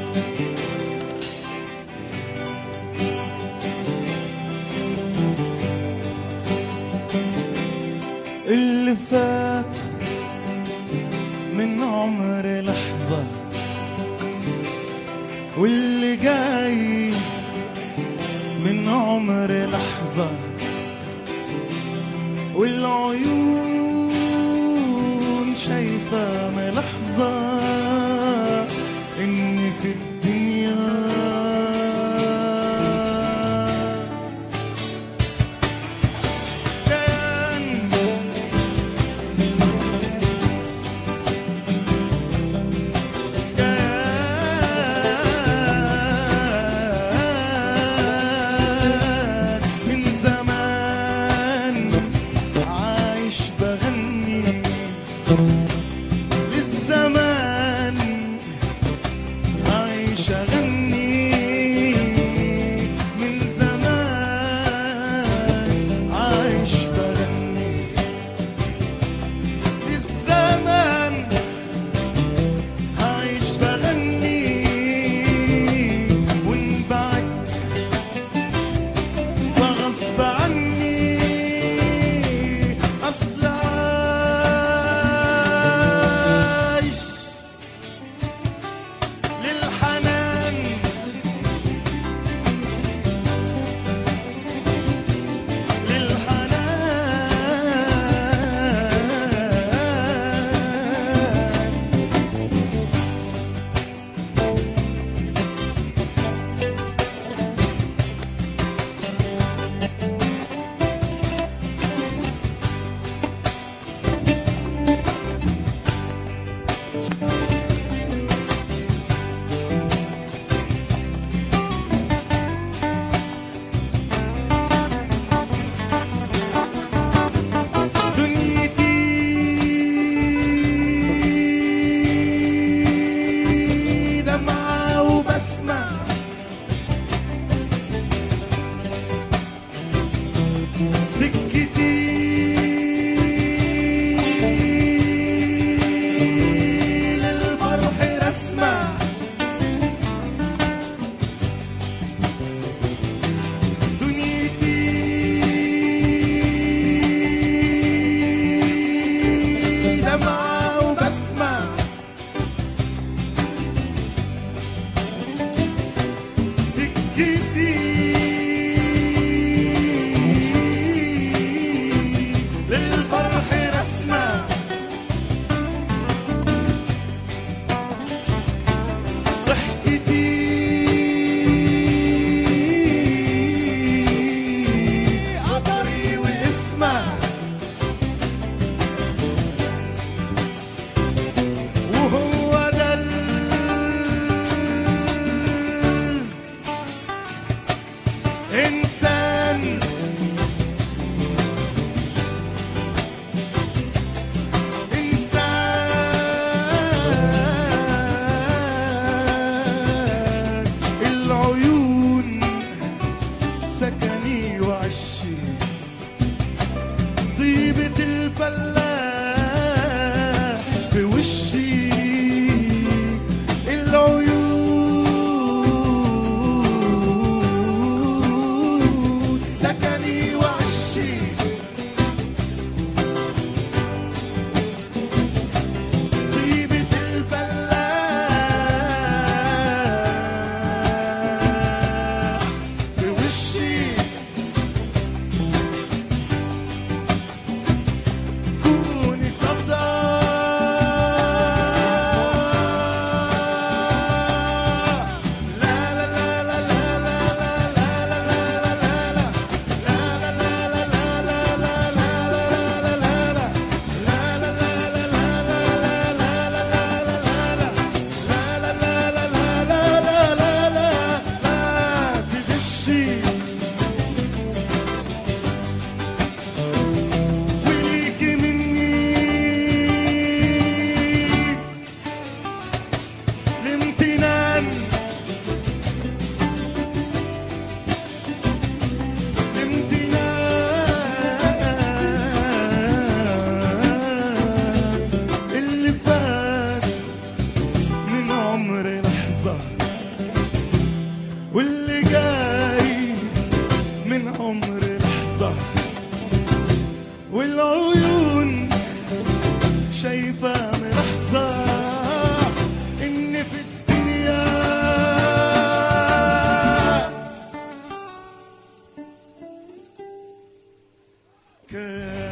اللي فات من عمر لحظة واللي جاي من عمر لحظة والعيون شايفة ملحظة إني في الدنيا كان كان من زمان عايش بغني للزمان عايش اغني من زمان عايش بغني للزمان عايش بغني وانبعدت فغصب عني اصل عايش للحنان للحنان دنيتي دمعة وبسمة سكتي للفرح رسمة دنيتي دمعة وبسمة سكتي للفرح رسمة ضحكتي عطري واسمه وهو ده الإنسان إنسان كان